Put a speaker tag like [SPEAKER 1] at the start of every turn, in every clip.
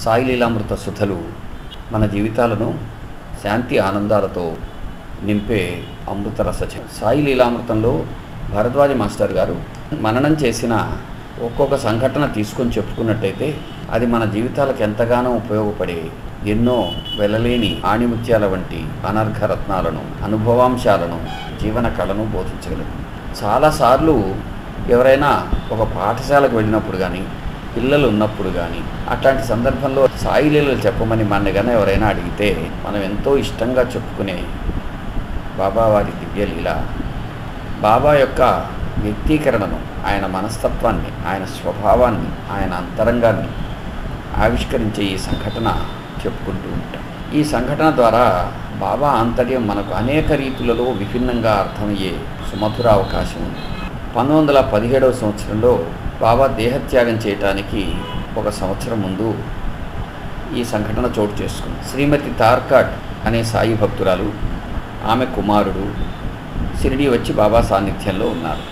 [SPEAKER 1] సాయి లీలామృత సుధలు మన జీవితాలను శాంతి ఆనందాలతో నింపే అమృత రసచం సాయి లీలామృతంలో భరద్వాజ మాస్టర్ గారు మననం చేసిన ఒక్కొక్క సంఘటన తీసుకొని చెప్పుకున్నట్టయితే అది మన జీవితాలకు ఎంతగానో ఉపయోగపడే ఎన్నో వెలలేని ఆణిముత్యాల వంటి అనర్ఘ రత్నాలను అనుభవాంశాలను జీవన కళను బోధించగలదు చాలాసార్లు ఎవరైనా ఒక పాఠశాలకు వెళ్ళినప్పుడు కానీ పిల్లలు ఉన్నప్పుడు కానీ అట్లాంటి సందర్భంలో సాయి లీలలు చెప్పమని మన కానీ ఎవరైనా అడిగితే మనం ఎంతో ఇష్టంగా చెప్పుకునే బాబా వారి దివ్య లీల బాబా యొక్క వ్యక్తీకరణను ఆయన మనస్తత్వాన్ని ఆయన స్వభావాన్ని ఆయన అంతరంగాన్ని ఆవిష్కరించే ఈ సంఘటన చెప్పుకుంటూ ఉంటాం ఈ సంఘటన ద్వారా బాబా ఆంతర్యం మనకు అనేక రీతులలో విభిన్నంగా అర్థమయ్యే సుమధుర అవకాశం ఉంది పంతొమ్మిది వందల పదిహేడవ సంవత్సరంలో బాబా దేహత్యాగం చేయటానికి ఒక సంవత్సరం ముందు ఈ సంఘటన చోటు చేసుకుంది శ్రీమతి తార్కాట్ అనే సాయి భక్తురాలు ఆమె కుమారుడు షిరిడి వచ్చి బాబా సాన్నిధ్యంలో ఉన్నారు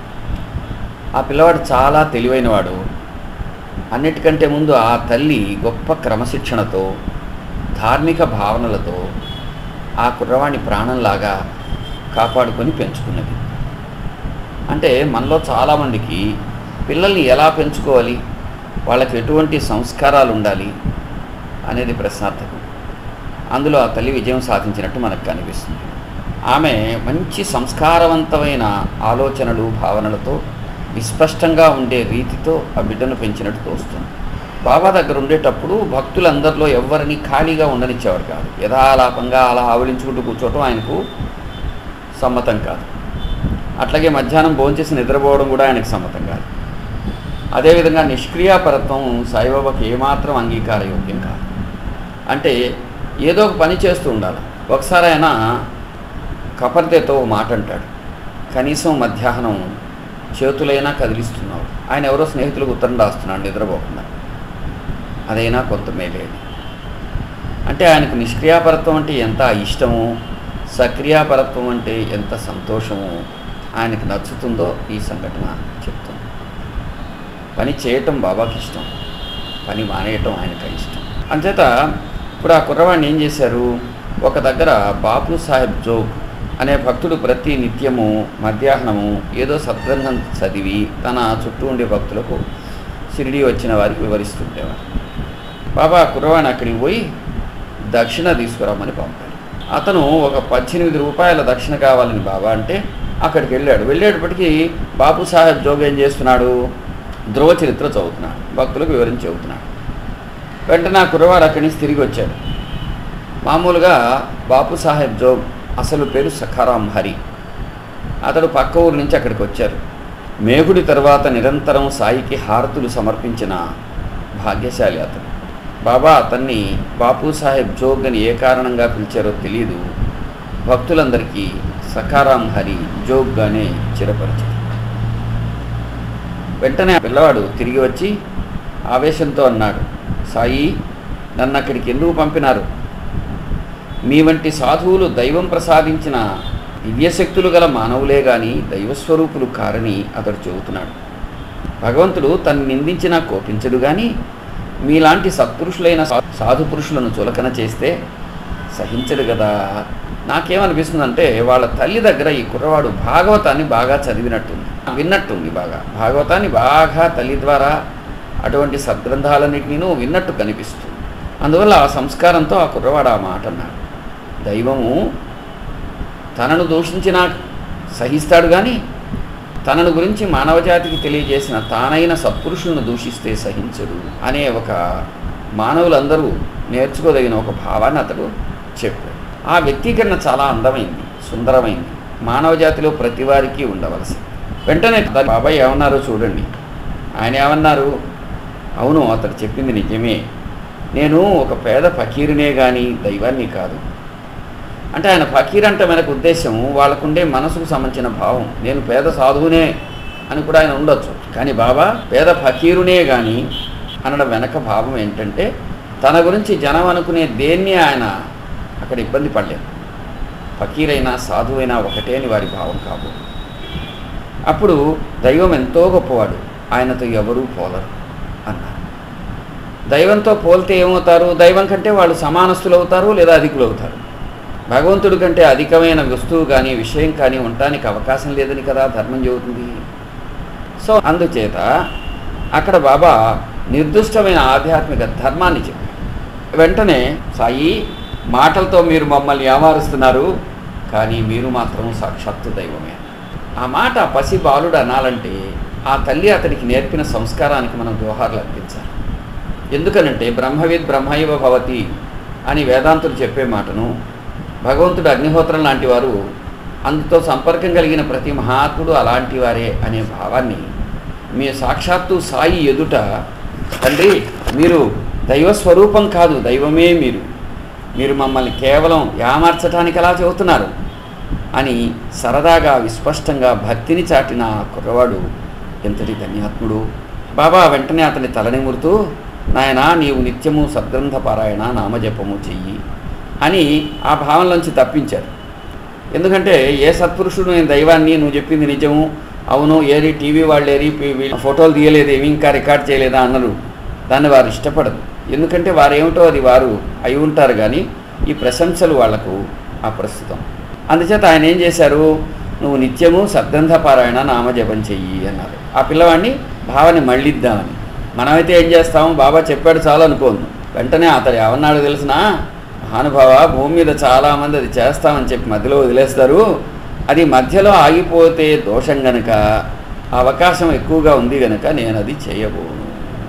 [SPEAKER 1] ఆ పిల్లవాడు చాలా తెలివైనవాడు అన్నిటికంటే ముందు ఆ తల్లి గొప్ప క్రమశిక్షణతో ధార్మిక భావనలతో ఆ కుర్రవాణి ప్రాణంలాగా కాపాడుకొని పెంచుకున్నది అంటే మనలో చాలామందికి పిల్లల్ని ఎలా పెంచుకోవాలి వాళ్ళకి ఎటువంటి సంస్కారాలు ఉండాలి అనేది ప్రశ్నార్థకం అందులో ఆ తల్లి విజయం సాధించినట్టు మనకు కనిపిస్తుంది ఆమె మంచి సంస్కారవంతమైన ఆలోచనలు భావనలతో విస్పష్టంగా ఉండే రీతితో ఆ బిడ్డను పెంచినట్టు తోస్తుంది బాబా దగ్గర ఉండేటప్పుడు భక్తులందరిలో ఎవరిని ఖాళీగా ఉండనిచ్చేవారు కాదు యథాలాపంగా అలా ఆవలించుకుంటూ కూర్చోవటం ఆయనకు సమ్మతం కాదు అట్లాగే మధ్యాహ్నం భోంచేసి నిద్రపోవడం కూడా ఆయనకు సమ్మతం కాదు అదేవిధంగా నిష్క్రియాపరత్వం సాయిబాబాకి ఏమాత్రం అంగీకారయోగ్యం కాదు అంటే ఏదో ఒక పని చేస్తూ ఉండాలి ఒకసారి ఆయన కపర్తెతో మాట అంటాడు కనీసం మధ్యాహ్నం చేతులైనా కదిలిస్తున్నాడు ఆయన ఎవరో స్నేహితులకు ఉత్తరం రాస్తున్నాడు నిద్రపోకుండా అదైనా కొంత మేలేది అంటే ఆయనకు నిష్క్రియాపరత్వం అంటే ఎంత ఇష్టమో సక్రియాపరత్వం అంటే ఎంత సంతోషమో ఆయనకు నచ్చుతుందో ఈ సంఘటన చెప్తుంది పని చేయటం బాబాకి ఇష్టం పని మానేయటం ఆయనకు ఇష్టం అంచేత ఇప్పుడు ఆ కుర్రవాడిని ఏం చేశారు ఒక దగ్గర బాపు సాహెబ్ జోగ్ అనే భక్తుడు ప్రతి నిత్యము మధ్యాహ్నము ఏదో సద్గ్రంథం చదివి తన చుట్టూ ఉండే భక్తులకు షిరిడి వచ్చిన వారికి వివరిస్తుండేవారు బాబా కుర్రవాణి అక్కడికి పోయి దక్షిణ తీసుకురామని పంపాడు అతను ఒక పద్దెనిమిది రూపాయల దక్షిణ కావాలని బాబా అంటే అక్కడికి వెళ్ళాడు వెళ్ళేటప్పటికి బాపు సాహెబ్ జోగ్ ఏం చేస్తున్నాడు ధ్రువ చరిత్ర చదువుతున్నాడు భక్తులకు వివరించి చెబుతున్నాడు వెంటనే ఆ కుర్రవాడు అక్కడి నుంచి తిరిగి వచ్చాడు మామూలుగా బాపు సాహెబ్ జోగ్ అసలు పేరు సఖారాం హరి అతడు పక్క ఊరు నుంచి అక్కడికి వచ్చారు మేఘుడి తర్వాత నిరంతరం సాయికి హారతులు సమర్పించిన భాగ్యశాలి అతను బాబా అతన్ని బాపు సాహెబ్ జోగ్ అని ఏ కారణంగా పిలిచారో తెలియదు భక్తులందరికీ సఖారాం హరి జోగ్గానే చిరపరిచారు వెంటనే ఆ పిల్లవాడు తిరిగి వచ్చి ఆవేశంతో అన్నాడు సాయి నన్ను అక్కడికి ఎందుకు పంపినారు మీ వంటి సాధువులు దైవం ప్రసాదించిన దివ్యశక్తులు గల మానవులే గాని దైవస్వరూపులు కారని అతడు చెబుతున్నాడు భగవంతుడు తను నిందించినా కోపించడు కానీ మీలాంటి సత్పురుషులైన సా- సాధు పురుషులను చులకన చేస్తే సహించడు కదా నాకేమనిపిస్తుందంటే వాళ్ళ తల్లి దగ్గర ఈ కుర్రవాడు భాగవతాన్ని బాగా చదివినట్టుంది విన్నట్టుంది బాగా భాగవతాన్ని బాగా తల్లి ద్వారా అటువంటి సద్గ్రంథాలన్నింటినీ విన్నట్టు కనిపిస్తుంది అందువల్ల ఆ సంస్కారంతో ఆ కుర్రవాడు ఆ మాట అన్నాడు దైవము తనను దూషించినా సహిస్తాడు కానీ తనను గురించి మానవజాతికి తెలియజేసిన తానైన సత్పురుషులను దూషిస్తే సహించడు అనే ఒక మానవులందరూ నేర్చుకోదగిన ఒక భావాన్ని అతడు చెప్పాడు ఆ వ్యక్తీకరణ చాలా అందమైంది సుందరమైంది మానవజాతిలో ప్రతి వారికి ఉండవలసి వెంటనే బాబాయ్ ఏమన్నారో చూడండి ఆయన ఏమన్నారు అవును అతడు చెప్పింది నిజమే నేను ఒక పేద ఫకీరునే కానీ దైవాన్ని కాదు అంటే ఆయన ఫకీర్ అంటే మనకు ఉద్దేశం వాళ్ళకుండే మనసుకు సంబంధించిన భావం నేను పేద సాధువునే అని కూడా ఆయన ఉండొచ్చు కానీ బాబా పేద ఫకీరునే కానీ అనడం వెనక భావం ఏంటంటే తన గురించి జనం అనుకునే దేన్ని ఆయన అక్కడ ఇబ్బంది పడలేదు ఫకీరైనా సాధువైనా ఒకటే అని వారి భావం కాబోదు అప్పుడు దైవం ఎంతో గొప్పవాడు ఆయనతో ఎవరూ పోలరు అన్నారు దైవంతో పోల్తే ఏమవుతారు దైవం కంటే వాళ్ళు సమానస్తులు అవుతారు లేదా అధికులు అవుతారు భగవంతుడి కంటే అధికమైన వస్తువు కానీ విషయం కానీ ఉండటానికి అవకాశం లేదని కదా ధర్మం చెబుతుంది సో అందుచేత అక్కడ బాబా నిర్దిష్టమైన ఆధ్యాత్మిక ధర్మాన్ని చెప్పారు వెంటనే సాయి మాటలతో మీరు మమ్మల్ని ఏమారుస్తున్నారు కానీ మీరు మాత్రం సాక్షాత్తు దైవమే ఆ మాట పసి బాలుడు అనాలంటే ఆ తల్లి అతనికి నేర్పిన సంస్కారానికి మనం జోహార్లు అర్పించాలి ఎందుకనంటే బ్రహ్మవిద్ బ్రహ్మైవ భవతి అని వేదాంతులు చెప్పే మాటను భగవంతుడు అగ్నిహోత్రం లాంటి వారు అందుతో సంపర్కం కలిగిన ప్రతి మహాత్ముడు అలాంటి వారే అనే భావాన్ని మీ సాక్షాత్తు సాయి ఎదుట తండ్రి మీరు దైవస్వరూపం కాదు దైవమే మీరు మీరు మమ్మల్ని కేవలం యామార్చటానికి అలా చెబుతున్నారు అని సరదాగా విస్పష్టంగా భక్తిని చాటిన ఆ కుర్రవాడు ఎంతటి ధన్యాత్ముడు బాబా వెంటనే అతని తలనిమురుతూ నాయన నీవు నిత్యము సద్గ్రంథ పారాయణ నామజపము చెయ్యి అని ఆ భావంలోంచి తప్పించారు ఎందుకంటే ఏ సత్పురుషుడు నేను దైవాన్ని నువ్వు చెప్పింది నిజము అవును ఏరి టీవీ వాళ్ళు ఏరి వీళ్ళు ఫోటోలు తీయలేదు ఏమి ఇంకా రికార్డ్ చేయలేదా అన్నారు దాన్ని వారు ఇష్టపడరు ఎందుకంటే వారు ఏమిటో అది వారు అయి ఉంటారు కానీ ఈ ప్రశంసలు వాళ్లకు అప్రస్తుతం అందుచేత ఆయన ఏం చేశారు నువ్వు నిత్యము సద్గంధ పారాయణ నామజపం చెయ్యి అన్నారు ఆ పిల్లవాడిని భావని మళ్ళిద్దామని మనమైతే ఏం చేస్తాము బాబా చెప్పాడు చాలు అనుకోను వెంటనే అతడు ఏమన్నాడు తెలిసిన మహానుభావ భూమి మీద చాలామంది అది చేస్తామని చెప్పి మధ్యలో వదిలేస్తారు అది మధ్యలో ఆగిపోతే దోషం గనక ఆ అవకాశం ఎక్కువగా ఉంది గనక నేను అది చేయబోను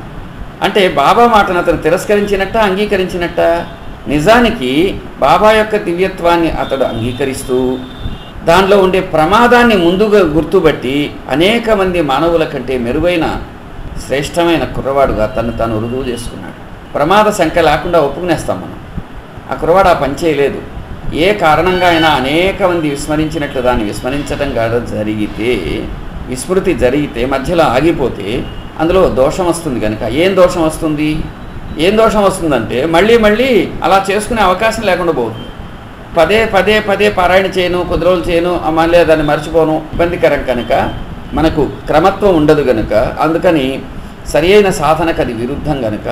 [SPEAKER 1] అంటే బాబా మాటను అతను తిరస్కరించినట్ట అంగీకరించినట్ట నిజానికి బాబా యొక్క దివ్యత్వాన్ని అతడు అంగీకరిస్తూ దానిలో ఉండే ప్రమాదాన్ని ముందుగా గుర్తుపట్టి అనేక మంది మానవుల కంటే మెరుగైన శ్రేష్టమైన కుర్రవాడుగా తను తాను రుజువు చేసుకున్నాడు ప్రమాద సంఖ్య లేకుండా ఒప్పుకునేస్తాం మనం ఆ కుర్రవాడు ఆ పని చేయలేదు ఏ కారణంగా అయినా అనేక మంది విస్మరించినట్లు దాన్ని విస్మరించడం కాదు జరిగితే విస్మృతి జరిగితే మధ్యలో ఆగిపోతే అందులో దోషం వస్తుంది కనుక ఏం దోషం వస్తుంది ఏం దోషం వస్తుందంటే మళ్ళీ మళ్ళీ అలా చేసుకునే అవకాశం లేకుండా పోతుంది పదే పదే పదే పారాయణ చేయను కొద్ది రోజులు చేయను ఆ మళ్ళీ దాన్ని మర్చిపోను ఇబ్బందికరం కనుక మనకు క్రమత్వం ఉండదు కనుక అందుకని సరి అయిన సాధనకు అది విరుద్ధం కనుక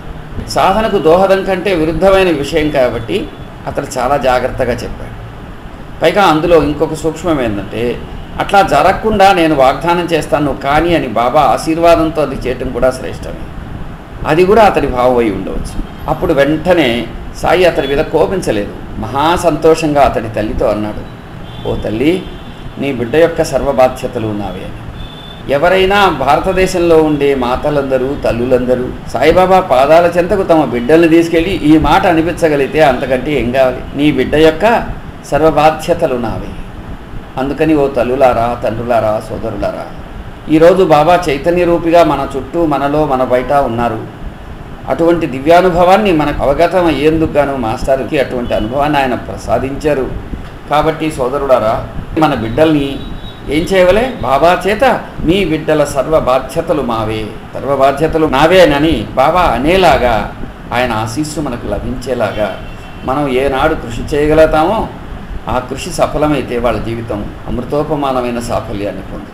[SPEAKER 1] సాధనకు దోహదం కంటే విరుద్ధమైన విషయం కాబట్టి అతడు చాలా జాగ్రత్తగా చెప్పాడు పైగా అందులో ఇంకొక సూక్ష్మం ఏంటంటే అట్లా జరగకుండా నేను వాగ్దానం చేస్తాను నువ్వు కానీ అని బాబా ఆశీర్వాదంతో అది చేయటం కూడా శ్రేష్టమే అది కూడా అతడి భావం అయి ఉండవచ్చు అప్పుడు వెంటనే సాయి అతడి మీద కోపించలేదు మహా సంతోషంగా అతడి తల్లితో అన్నాడు ఓ తల్లి నీ బిడ్డ యొక్క సర్వబాధ్యతలు నావే అని ఎవరైనా భారతదేశంలో ఉండే మాతలందరూ తల్లులందరూ సాయిబాబా పాదాల చెంతకు తమ బిడ్డల్ని తీసుకెళ్ళి ఈ మాట అనిపించగలిగితే అంతకంటే ఏం కావాలి నీ బిడ్డ యొక్క సర్వబాధ్యతలు నావే అందుకని ఓ తల్లులారా తండ్రులారా సోదరులారా ఈరోజు బాబా చైతన్య రూపిగా మన చుట్టూ మనలో మన బయట ఉన్నారు అటువంటి దివ్యానుభవాన్ని మనకు అవగతం అయ్యేందుకు గాను మాస్టర్కి అటువంటి అనుభవాన్ని ఆయన ప్రసాదించారు కాబట్టి సోదరులారా మన బిడ్డల్ని ఏం చేయవలే బాబా చేత మీ బిడ్డల సర్వ బాధ్యతలు మావే సర్వ బాధ్యతలు నావేనని బాబా అనేలాగా ఆయన ఆశీస్సు మనకు లభించేలాగా మనం ఏనాడు కృషి చేయగలుగుతామో ఆ కృషి సఫలమైతే వాళ్ళ జీవితం అమృతోపమానమైన సాఫల్యాన్ని పొందుతుంది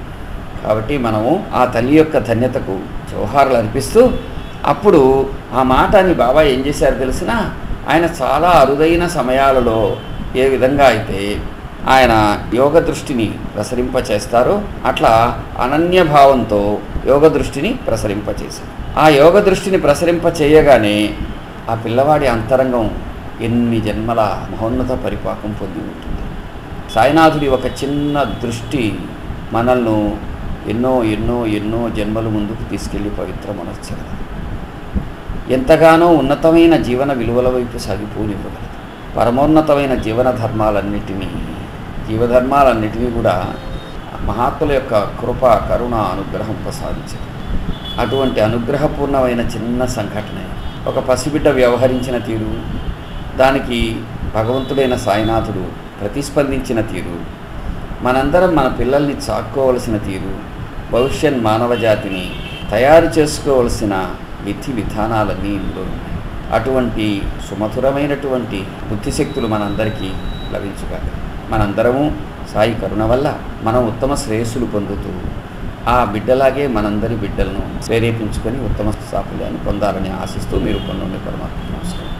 [SPEAKER 1] కాబట్టి మనము ఆ తల్లి యొక్క ధన్యతకు జోహార్లు అర్పిస్తూ అప్పుడు ఆ మాటని బాబా ఏం చేశారు తెలిసిన ఆయన చాలా అరుదైన సమయాలలో ఏ విధంగా అయితే ఆయన యోగ దృష్టిని ప్రసరింపచేస్తారో అట్లా అనన్య భావంతో యోగ దృష్టిని ప్రసరింపచేశారు ఆ యోగ దృష్టిని ప్రసరింప చేయగానే ఆ పిల్లవాడి అంతరంగం ఎన్ని జన్మల మహోన్నత పరిపాకం పొంది ఉంటుంది సాయినాథుడి ఒక చిన్న దృష్టి మనల్ని ఎన్నో ఎన్నో ఎన్నో జన్మలు ముందుకు తీసుకెళ్ళి పవిత్ర మనస్చగలదు ఎంతగానో ఉన్నతమైన జీవన విలువల వైపు సాగిపోనివ్వగలదు పరమోన్నతమైన జీవన ధర్మాలన్నిటినీ జీవధర్మాలన్నిటినీ కూడా మహాత్ముల యొక్క కృప కరుణ అనుగ్రహం ప్రసాదించారు అటువంటి అనుగ్రహపూర్ణమైన చిన్న సంఘటన ఒక పసిబిడ్డ వ్యవహరించిన తీరు దానికి భగవంతుడైన సాయినాథుడు ప్రతిస్పందించిన తీరు మనందరం మన పిల్లల్ని చాక్కోవలసిన తీరు భవిష్యత్ మానవ జాతిని తయారు చేసుకోవలసిన విధి విధానాలన్నీ ఇందులో ఉన్నాయి అటువంటి సుమధురమైనటువంటి బుద్ధిశక్తులు మనందరికీ లభించుగాక మనందరము సాయి కరుణ వల్ల మనం ఉత్తమ శ్రేయస్సులు పొందుతూ ఆ బిడ్డలాగే మనందరి బిడ్డలను ప్రేరేపించుకొని ఉత్తమ సాఫల్యాన్ని పొందాలని ఆశిస్తూ మీరు పొందండి పరమాత్మ నమస్కారం